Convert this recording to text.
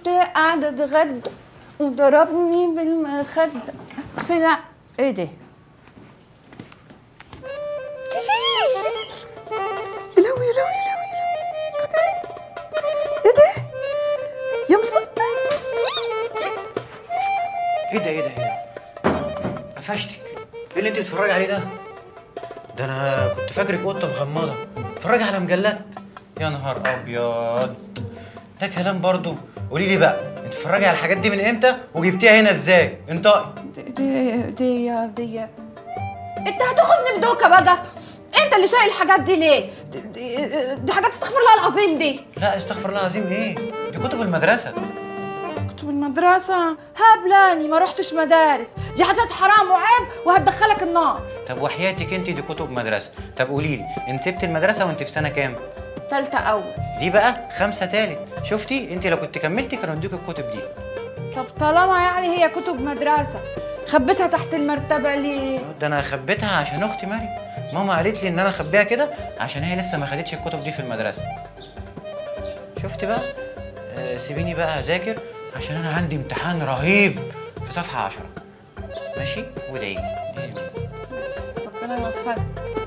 كنت قاعدة اتغدى وضربني بالمخدة في لا ايه ده؟ يا لهوي يا لهوي يا لهوي يا لهوي ايه ده؟ يا مصيبتي ايه ده ايه ده ايه ده؟ قفشتك ايه اللي انت بتتفرجي عليه ده؟ ده انا كنت فاكرك قطه مغمضه بتتفرجي على مجلات يا نهار ابيض ده كلام برضو قولي لي بقى انت بتتفرجي على الحاجات دي من امتى وجبتيها هنا ازاي؟ انطقي دي دي يا دي انت هتاخدني في دوكة بقى انت اللي شايل الحاجات دي ليه؟ دي, دي, دي حاجات استغفر الله العظيم دي لا استغفر الله العظيم ايه؟ دي كتب المدرسه كنت بالمدرسة هبلاني ما رحتش مدارس دي حاجات حرام وعيب وهتدخلك النار طب وحياتك انت دي كتب مدرسه طب قولي لي انت سبت المدرسه وانت في سنه كام؟ تالتة أول دي بقى خمسه تالت شفتي انت لو كنت كملتي كانوا ادوك الكتب دي طب طالما يعني هي كتب مدرسة خبيتها تحت المرتبة ليه؟ ده انا خبيتها عشان اختي مريم ماما قالت لي ان انا اخبيها كده عشان هي لسه ما خدتش الكتب دي في المدرسه شفت بقى آه سيبيني بقى اذاكر عشان انا عندي امتحان رهيب في صفحه 10 ماشي وادعي لي ربنا يوفقك